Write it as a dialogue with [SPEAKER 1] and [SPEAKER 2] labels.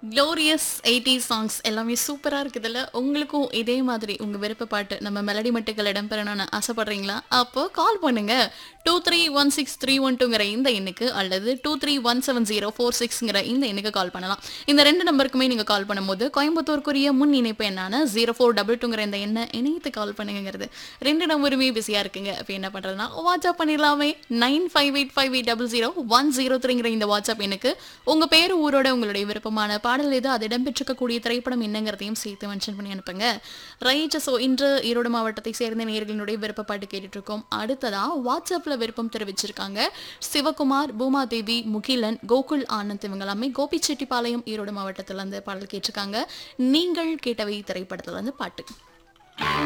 [SPEAKER 1] glorious eighty songs எல்லாமே சூப்பராக இருக்குதுல்ல உங்களுக்கும் இதே மாதிரி உங்கள் விருப்ப பாட்டு நம்ம மெலடி மட்டுக்கள் இடம்பெறணும்னு ஆசைப்படுறீங்களா அப்போ கால் பண்ணுங்க two three one six three one டூங்கிற இந்த எண்ணுக்கு அல்லது two three one seven zero four சிக்ஸ்ங்கிற இந்த எண்ணுக்கு கால் பண்ணலாம் இந்த ரெண்டு நம்பருக்குமே நீங்கள் கால் பண்ணும்போது கோயம்புத்தூருக்குரிய முன் இணைப்பு என்னான ஜீரோ ஃபோர் டபுள் டூங்கிற இந்த எண்ணை இணையத்து கால் பண்ணுங்கிறது ரெண்டு நம்பருமே பிஸியாக இருக்குங்க அப்போ என்ன பண்ணுறதுனா வாட்ஸ்அப் பண்ணிடலாமே nine five eight five eight double zero one zero த்ரீங்கிற இந்த வாட்ஸ்அப் எனக்கு உங்கள் பேர் ஊரோட உங்களுடைய விருப்பமான பாடல் எது அது இடம்பெற்றிருக்கக்கூடிய திரைப்படம் என்னங்கிறதையும் சேர்த்து மென்ஷன் பண்ணி அனுப்புங்க ரைட் ஸோ இன்று ஈரோடு மாவட்டத்தை சேர்ந்த நேயர்களினுடைய விருப்ப பாட்டு கேட்டுட்டு இருக்கோம் அடுத்ததா வாட்ஸ்அப்ல விருப்பம் தெரிவிச்சிருக்காங்க சிவகுமார் பூமாதேவி முகிலன் கோகுல் ஆனந்த் இவங்க எல்லாமே கோபிச்செட்டிப்பாளையம் ஈரோடு மாவட்டத்துல இருந்து பாடல் கேட்டிருக்காங்க நீங்கள் கேட்டவை திரைப்படத்துல இருந்து பாட்டு